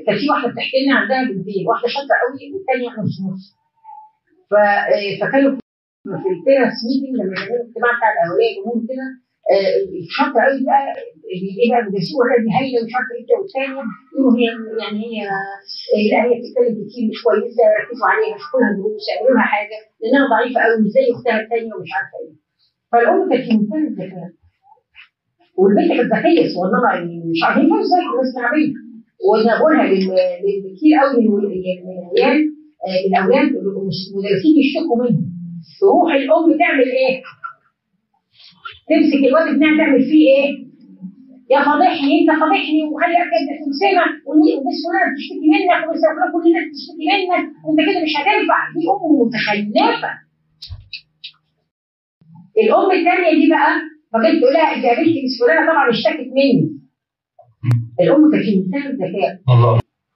كان في واحده بتحكي لنا عندها بنتين واحده شاطره قوي والثانيه نص نص ف- آه، فكانوا في البيرنتس ميتنج لما كانوا الاجتماع بتاع الاولياء الامور كده آه، الشاطره قوي بقى ايه بقى المدرسين ولا دي هايله ومش عارفه ايه والثانيه يقولوا هي يعني هي آه، لا هي بتتكلم كتير مش كويسه ركزوا عليها شوفوا لها دروس اعملوا لها حاجه لانها ضعيفه قوي مش زي اختها الثانيه ومش عارفه ايه فالام كانت في منتهى الذكاء والبنت كانت ذكيه والله يعني مش عارفين ازاي بس عبيد وانا بقولها لل- لل- كتير قوي من ال- من العيال آه، الاولاد المدرسين يشتكوا منهم تروح الام تعمل ايه؟ تمسك الواد ابنها تعمل فيه ايه؟ يا فضحني انت فضحني وخلي اكد تمسكها والناس كلها بتشتكي منك والناس كلها كل الناس بتشتكي منك وانت كده مش هتنفع دي ام متخلفه الام الثانيه دي بقى فكانت تقول لها انت قابلتي مس فلانه طبعا اشتكت مني الام كانت في منتهى الذكاء الله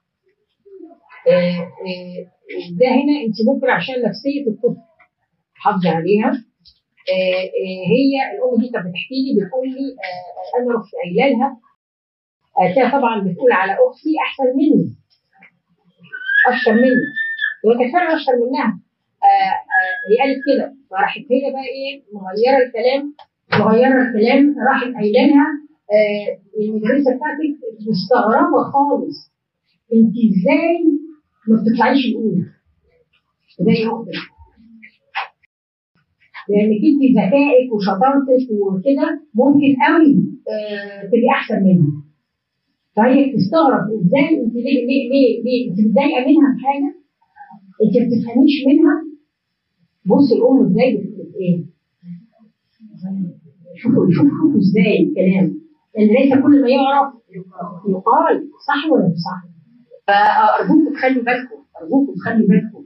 آه، آه، ده هنا انت ممكن عشان نفسيه الطفل حافظه عليها آه، آه، هي الام دي كانت بتحكي لي بتقول لي آه، آه، انا رحت قايله لها آه، طبعا بتقول على اختي احسن مني اشطر مني وهي كانت فعلا اشطر منها آه، آه، هي قالت كده فراحت هي بقى ايه مغيره الكلام مغيره الكلام راحت قايله لها آه، المدرسه بتاعتك مستغربه خالص انت ازاي ما بتطلعيش الاولى زي اختك لانك انت ذكائك وشطارتك وكده ممكن قوي آه، تبقي احسن منها فهي بتستغرب ازاي انت ليه ليه ليه, ليه؟ انت متضايقه منها في حاجه انت ما بتفهميش منها بص الام ازاي بتقول ايه شوفوا شوفوا شوفوا ازاي الكلام ان ليس كل ما يعرف يقال صح ولا مش صح فارجوكم تخلوا بالكم ارجوكم تخلوا بالكم